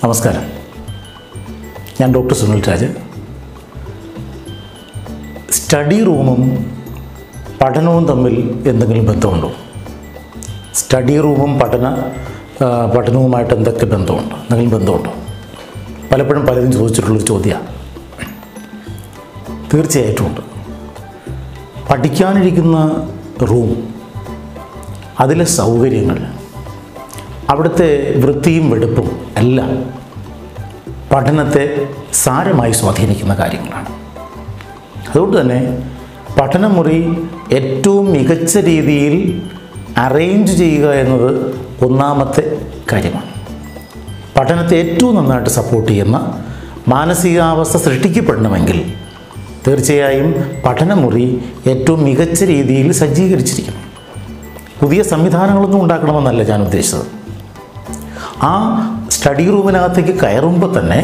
നമസ്കാരം ഞാൻ doctor Sunil Raj study റൂമും പഠനവും തമ്മിൽ എന്തെങ്കിലും ബന്ധമുണ്ടോ സ്റ്റഡി റൂമും പഠന ആ, പഠനവുമായിട്ട് എന്തൊക്കെ ബന്ധമുണ്ട് എന്തെങ്കിലും ബന്ധമുണ്ടോ പലപ്പോഴും പലരും ചോദിച്ചിട്ടുള്ളൊരു ചോദ്യമാണ് തീർച്ചയായിട്ടും ഉണ്ട് പഠിക്കാനിരിക്കുന്ന റൂം അതിലെ സൗകര്യങ്ങൾ അവിടുത്തെ വൃത്തിയും വെടുപ്പും എല്ലാം പഠനത്തെ സാരമായി സ്വാധീനിക്കുന്ന കാര്യങ്ങളാണ് അതുകൊണ്ട് തന്നെ പഠനമുറി ഏറ്റവും മികച്ച രീതിയിൽ അറേഞ്ച് ചെയ്യുക എന്നത് ഒന്നാമത്തെ കാര്യമാണ് പഠനത്തെ ഏറ്റവും നന്നായിട്ട് സപ്പോർട്ട് ചെയ്യുന്ന മാനസികാവസ്ഥ സൃഷ്ടിക്കപ്പെടണമെങ്കിൽ തീർച്ചയായും പഠനമുറി ഏറ്റവും മികച്ച രീതിയിൽ സജ്ജീകരിച്ചിരിക്കണം പുതിയ സംവിധാനങ്ങളൊന്നും ഉണ്ടാക്കണമെന്നല്ല ഞാൻ ഉദ്ദേശിച്ചത് ആ സ്റ്റഡി റൂമിനകത്തേക്ക് കയറുമ്പോൾ തന്നെ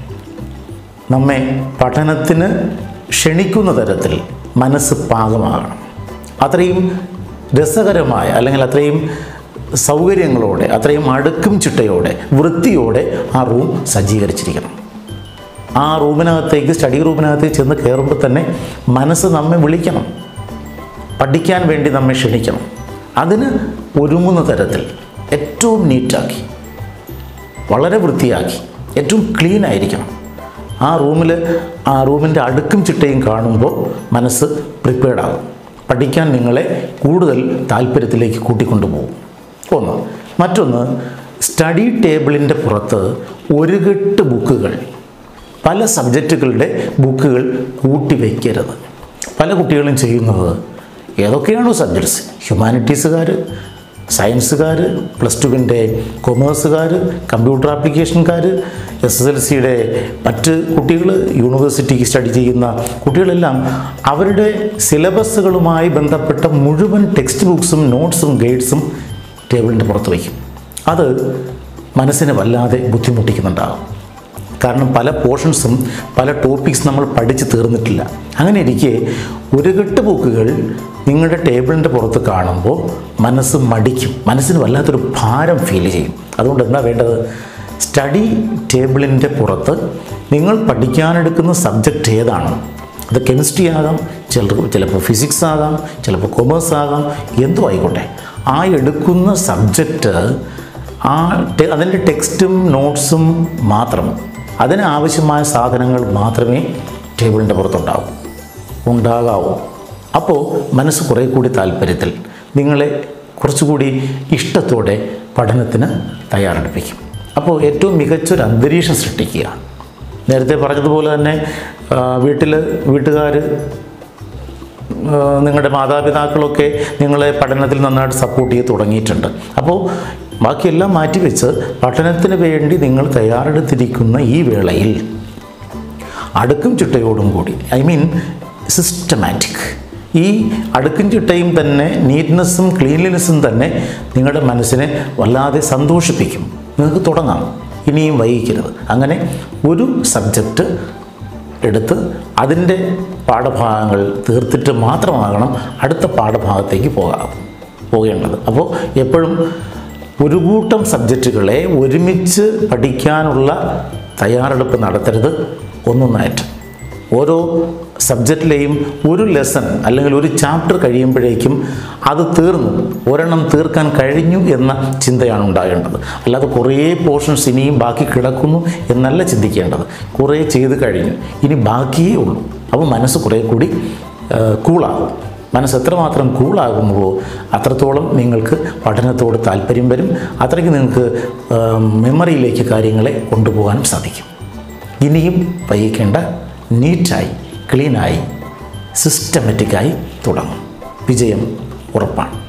നമ്മെ പഠനത്തിന് ക്ഷണിക്കുന്ന തരത്തിൽ മനസ്സ് പാകമാകണം അത്രയും രസകരമായ അല്ലെങ്കിൽ അത്രയും സൗകര്യങ്ങളോടെ അത്രയും അടുക്കും ചിട്ടയോടെ വൃത്തിയോടെ ആ റൂം സജ്ജീകരിച്ചിരിക്കണം ആ റൂമിനകത്തേക്ക് സ്റ്റഡി റൂമിനകത്തേക്ക് ചെന്ന് കയറുമ്പോൾ തന്നെ മനസ്സ് നമ്മെ വിളിക്കണം പഠിക്കാൻ വേണ്ടി നമ്മെ ക്ഷണിക്കണം അതിന് ഒരുങ്ങുന്ന തരത്തിൽ ഏറ്റവും നീറ്റാക്കി വളരെ വൃത്തിയാക്കി ഏറ്റവും ക്ലീൻ ആയിരിക്കണം ആ റൂമിൽ ആ റൂമിൻ്റെ അടുക്കും ചിട്ടയും കാണുമ്പോൾ മനസ്സ് പ്രിപ്പയർഡ് ആകും പഠിക്കാൻ നിങ്ങളെ കൂടുതൽ താല്പര്യത്തിലേക്ക് കൂട്ടിക്കൊണ്ടുപോകും ഒന്ന് മറ്റൊന്ന് സ്റ്റഡി ടേബിളിൻ്റെ പുറത്ത് ഒരു കെട്ട് ബുക്കുകൾ പല സബ്ജക്റ്റുകളുടെ ബുക്കുകൾ കൂട്ടി വയ്ക്കരുത് പല കുട്ടികളും ചെയ്യുന്നത് ഏതൊക്കെയാണോ സബ്ജക്ട്സ് ഹ്യൂമാനിറ്റീസുകാർ സയൻസുകാർ പ്ലസ് ടുവിൻ്റെ കൊമേഴ്സുകാർ കമ്പ്യൂട്ടർ ആപ്ലിക്കേഷൻകാർ എസ് എസ് എൽ സിയുടെ മറ്റ് കുട്ടികൾ യൂണിവേഴ്സിറ്റിക്ക് സ്റ്റഡി ചെയ്യുന്ന കുട്ടികളെല്ലാം അവരുടെ സിലബസുകളുമായി ബന്ധപ്പെട്ട മുഴുവൻ ടെക്സ്റ്റ് ബുക്സും നോട്ട്സും ഗൈഡ്സും ടേബിളിൻ്റെ പുറത്ത് വയ്ക്കും അത് മനസ്സിനെ വല്ലാതെ ബുദ്ധിമുട്ടിക്കുന്നുണ്ടാകും കാരണം പല പോർഷൻസും പല ടോപ്പിക്സ് നമ്മൾ പഠിച്ച് തീർന്നിട്ടില്ല അങ്ങനെ ഇരിക്കെ ഒരു കെട്ട് ബുക്കുകൾ നിങ്ങളുടെ ടേബിളിൻ്റെ പുറത്ത് കാണുമ്പോൾ മനസ്സ് മടിക്കും മനസ്സിന് വല്ലാത്തൊരു ഭാരം ഫീൽ ചെയ്യും അതുകൊണ്ട് എന്താ വേണ്ടത് സ്റ്റഡി ടേബിളിൻ്റെ പുറത്ത് നിങ്ങൾ പഠിക്കാനെടുക്കുന്ന സബ്ജക്റ്റ് ഏതാണ് അത് കെമിസ്ട്രി ആകാം ചിലർ ചിലപ്പോൾ ഫിസിക്സ് ആകാം ചിലപ്പോൾ കൊമേഴ്സ് ആകാം എന്തോ ആയിക്കോട്ടെ ആ എടുക്കുന്ന സബ്ജക്റ്റ് ആ ടെ- അതിൻ്റെ ടെക്സ്റ്റും നോട്ട്സും മാത്രം അതിന് ആവശ്യമായ സാധനങ്ങൾ മാത്രമേ ടേബിളിൻ്റെ പുറത്തുണ്ടാവൂ ഉണ്ടാകാവൂ അപ്പോൾ മനസ്സ് കുറേ കൂടി താല്പര്യത്തിൽ നിങ്ങളെ കുറച്ചുകൂടി ഇഷ്ടത്തോടെ പഠനത്തിന് തയ്യാറെടുപ്പിക്കും അപ്പോൾ ഏറ്റവും മികച്ചൊരു അന്തരീക്ഷം സൃഷ്ടിക്കുക നേരത്തെ പറഞ്ഞതുപോലെ തന്നെ വീട്ടിൽ വീട്ടുകാർ നിങ്ങളുടെ മാതാപിതാക്കളൊക്കെ നിങ്ങളെ പഠനത്തിൽ നന്നായിട്ട് സപ്പോർട്ട് ചെയ്ത് തുടങ്ങിയിട്ടുണ്ട് അപ്പോൾ ബാക്കിയെല്ലാം മാറ്റിവെച്ച് പഠനത്തിന് വേണ്ടി നിങ്ങൾ തയ്യാറെടുത്തിരിക്കുന്ന ഈ വേളയിൽ അടുക്കും ചിട്ടയോടും കൂടി ഐ മീൻ സിസ്റ്റമാറ്റിക് ഈ അടുക്കും ചിട്ടയും തന്നെ നീറ്റ്നെസ്സും ക്ലീൻലിനെസ്സും തന്നെ നിങ്ങളുടെ മനസ്സിനെ വല്ലാതെ സന്തോഷിപ്പിക്കും നിങ്ങൾക്ക് തുടങ്ങാം ഇനിയും വൈകിക്കരുത് അങ്ങനെ ഒരു സബ്ജക്റ്റ് എടുത്ത് അതിൻ്റെ പാഠഭാഗങ്ങൾ തീർത്തിട്ട് മാത്രമാകണം അടുത്ത പാഠഭാഗത്തേക്ക് പോകാം പോകേണ്ടത് അപ്പോൾ എപ്പോഴും ഒരു കൂട്ടം സബ്ജക്റ്റുകളെ ഒരുമിച്ച് പഠിക്കാനുള്ള തയ്യാറെടുപ്പ് നടത്തരുത് ഒന്നൊന്നായിട്ട് ഓരോ സബ്ജക്റ്റിലെയും ഒരു ലെസൺ അല്ലെങ്കിൽ ഒരു ചാപ്റ്റർ കഴിയുമ്പോഴേക്കും അത് തീർന്നു ഒരെണ്ണം തീർക്കാൻ കഴിഞ്ഞു എന്ന ചിന്തയാണ് ഉണ്ടാകേണ്ടത് അല്ലാതെ കുറേ പോർഷൻസ് ഇനിയും ബാക്കി കിടക്കുന്നു എന്നല്ല ചിന്തിക്കേണ്ടത് കുറേ ചെയ്ത് കഴിഞ്ഞു ഇനി ബാക്കിയേ ഉള്ളൂ അപ്പോൾ മനസ്സ് കുറേ കൂടി ആ, കൂളാകും മനസ്സ് എത്രമാത്രം കൂളാകുന്നുവോ അത്രത്തോളം നിങ്ങൾക്ക് പഠനത്തോട് താല്പര്യം വരും അത്രയ്ക്ക് നിങ്ങൾക്ക് ആ, മെമ്മറിയിലേക്ക് കാര്യങ്ങളെ കൊണ്ടുപോകാനും സാധിക്കും ഇനിയും വൈകിക്കേണ്ട നീറ്റായി ക്ലീനായി സിസ്റ്റമാറ്റിക്കായി തുടങ്ങും വിജയം ഉറപ്പാണ്